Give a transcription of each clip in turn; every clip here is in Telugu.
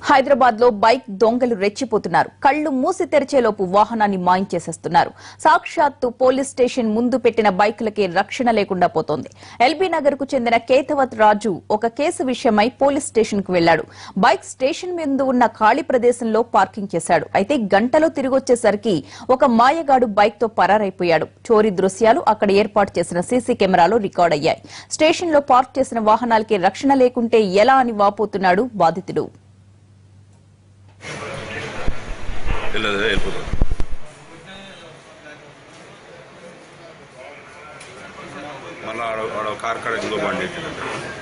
హైదరాబాద్ లో బైక్ దొంగలు రెచ్చిపోతున్నారు కళ్లు మూసి తెరిచేలోపు వాహనాన్ని మాయించేసేస్తున్నారు సాక్షాత్తు పోలీస్ స్టేషన్ ముందు పెట్టిన బైకులకే రక్షణ లేకుండా పోతోంది ఎల్బీ నగర్ కు చెందిన కేతవత్ రాజు ఒక కేసు విషయమై పోలీస్ స్టేషన్ కు వెళ్లాడు బైక్ స్టేషన్ ముందు ఉన్న ఖాళీ ప్రదేశంలో పార్కింగ్ చేశాడు అయితే గంటలో తిరిగొచ్చేసరికి ఒక మాయగాడు బైక్ తో పరారైపోయాడు చోరీ దృశ్యాలు అక్కడ ఏర్పాటు చేసిన సీసీ కెమెరాలో రికార్డ్ అయ్యాయి స్టేషన్ లో పార్క్ చేసిన వాహనాలకి రక్షణ లేకుంటే ఎలా అని వాపోతున్నాడు బాధితుడు వెళ్ళదు వెళ్ళిపోతుంది మళ్ళీ ఆడ ఆడ కార్ కాడ ఇంకో బండి ఎక్కింది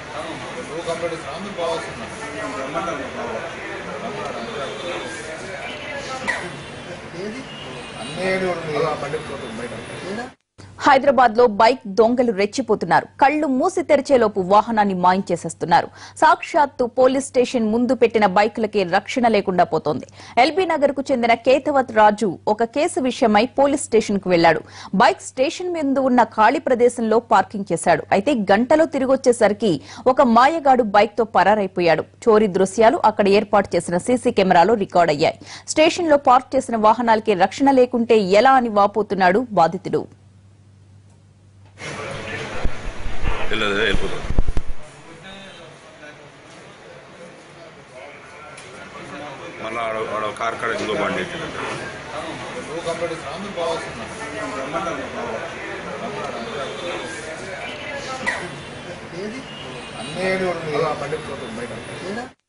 హైదరాబాద్ లో బైక్ దొంగలు రెచ్చిపోతున్నారు కళ్లు మూసి తెరిచేలోపు వాహనాన్ని మాయించేసేస్తున్నారు సాక్షాత్తు పోలీస్ స్టేషన్ ముందు పెట్టిన బైకులకే రక్షణ లేకుండా పోతోంది ఎల్బీ నగర్ కు చెందిన కేతవత్ రాజు ఒక కేసు విషయమై పోలీస్ స్టేషన్ కు వెళ్లాడు బైక్ స్టేషన్ ముందు ఉన్న ఖాళీ ప్రదేశంలో పార్కింగ్ చేశాడు అయితే గంటలో తిరిగొచ్చేసరికి ఒక మాయగాడు బైక్ తో పరారైపోయాడు చోరీ దృశ్యాలు అక్కడ ఏర్పాటు చేసిన సీసీ కెమెరాలో రికార్డ్ అయ్యాయి స్టేషన్ లో పార్క్ చేసిన వాహనాలకి రక్షణ లేకుంటే ఎలా అని వాపోతున్నాడు బాధితుడు వెళ్ళదు వెళ్ళిపోతుంది మళ్ళీ ఆడ ఆడ కార్ కాడ ఇంకో బండి ఎక్కింది అన్నీ